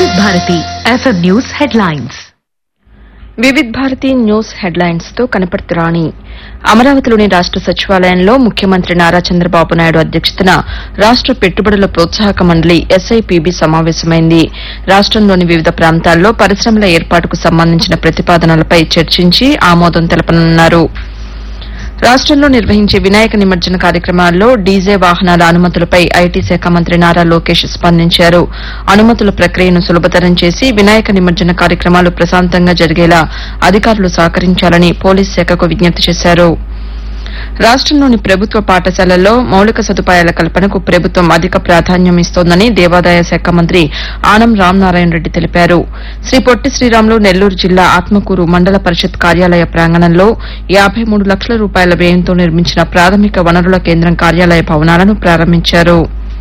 వివిధ Bharati FM news headlines Vividh Bharati news headlines తో కనపర్తి రాణి అమరావతిలోని రాష్ట సచివాలయంలో ముఖ్యమంత్రి నారా చంద్రబాబు నాయుడు అధ్యక్షతన రాష్ట పెట్టుబడుల ప్రోత్సాహక మండలి ఎస్ఐపిబి సమావేశమైంది రాష్టంలోని వివిధ ప్రాంతాల్లో పరిశ్రమల ఏర్పాటుకు సంబంధించిన ప్రతిపాదనలపై చర్చించి ఆమోదం తెలపనున్నారు రాష్టంలో నిర్వహించే వినాయక నిమజ్జన కార్యక్రమాల్లో డీజే వాహనాల అనుమతులపై ఐటీ శాఖ మంత్రి నారా లోకేష్ స్పందించారు అనుమతుల ప్రక్రియను సులభతరం చేసి వినాయక నిమజ్జన కార్యక్రమాలు ప్రశాంతంగా జరిగేలా అధికారులు సహకరించాలని పోలీస్ శాఖకు విజ్ఞప్తి చేశారు రాష్టంలోని ప్రభుత్వ పాఠశాలల్లో మౌలిక సదుపాయాల కల్పనకు ప్రభుత్వం అధిక ప్రాధాన్యం ఇస్తోందని దేవాదాయ శాఖ మంత్రి ఆనం రామనారాయణ రెడ్డి తెలిపారు శ్రీ పొట్టి శ్రీరాములు నెల్లూరు జిల్లా ఆత్మకూరు మండల పరిషత్ కార్యాలయ ప్రాంగణంలో యాబై మూడు లక్షల రూపాయల వ్యయంతో నిర్మించిన ప్రాథమిక వనరుల కేంద్రం కార్యాలయ భవనాలను ప్రారంభించారు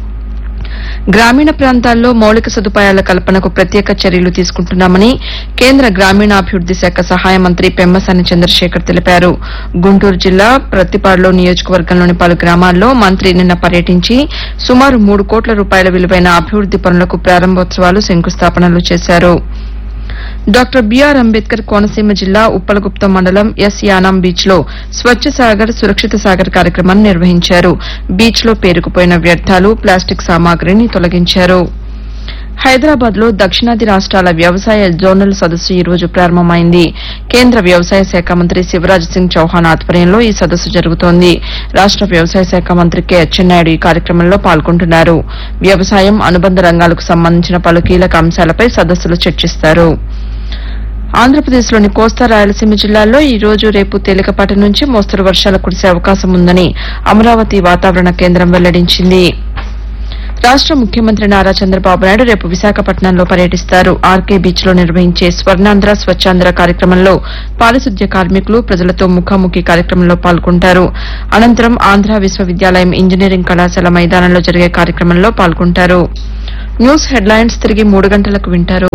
గ్రామీణ ప్రాంతాల్లో మౌలిక సదుపాయాల కల్పనకు ప్రత్యేక చర్యలు తీసుకుంటున్నామని కేంద్ర గ్రామీణాభివృద్ది శాఖ సహాయ మంత్రి పెమ్మసాని చంద్రశేఖర్ తెలిపారు గుంటూరు జిల్లా ప్రతిపాడులో నియోజకవర్గంలోని పలు గ్రామాల్లో మంత్రి నిన్న పర్యటించి సుమారు మూడు కోట్ల రూపాయల విలువైన అభివృద్ది పనులకు ప్రారంభోత్సవాలు శంకుస్థాపనలు చేశారు డాక్టర్ బీఆర్ అంబేద్కర్ కోనసీమ జిల్లా ఉప్పలగుప్తం మండలం ఎస్ యానాం బీచ్ లో స్వచ్ఛ సాగర్ సురక్షిత సాగర్ కార్యక్రమాన్ని నిర్వహించారు బీచ్ లో పేరుకుపోయిన వ్యర్థాలు ప్లాస్టిక్ సామాగ్రిని తొలగించారు హైదరాబాద్ లో దక్షిణాది రాష్ట్రాల వ్యవసాయ జోనల్ సదస్సు ఈ రోజు ప్రారంభమైంది కేంద్ర వ్యవసాయ శాఖ మంత్రి శివరాజ్ సింగ్ చౌహాన్ ఆధ్వర్యంలో ఈ సదస్సు జరుగుతోంది రాష్ట వ్యవసాయ శాఖ మంత్రి కె అచ్చెన్నాయుడు ఈ కార్యక్రమంలో పాల్గొంటున్నారు వ్యవసాయం అనుబంధ రంగాలకు సంబంధించిన పలు కీలక అంశాలపై సదస్సులో చర్చిస్తారు ఆంధ్రప్రదేశ్లోని కోస్తా రాయలసీమ జిల్లాల్లో ఈ రోజు రేపు తేలికపాటి నుంచి మోస్తరు వర్షాలు కురిసే అవకాశం ఉందని అమరావతి వాతావరణ కేంద్రం వెల్లడించింది రాష్ట ముఖ్యమంత్రి నారా చంద్రబాబు నాయుడు రేపు విశాఖపట్నంలో పర్యటిస్తారు ఆర్కే బీచ్ లో నిర్వహించే స్వర్ణాంధ్ర స్వచ్ఛాంధ్ర కార్యక్రమంలో పారిశుద్ధ్య కార్మికులు ప్రజలతో ముఖాముఖి కార్యక్రమంలో పాల్గొంటారు అనంతరం ఆంధ్ర విశ్వవిద్యాలయం ఇంజనీరింగ్ కళాశాల మైదానంలో జరిగే కార్యక్రమంలో పాల్గొంటారు న్యూస్ హెడ్లైన్స్ తిరిగి మూడు గంటలకు వింటారు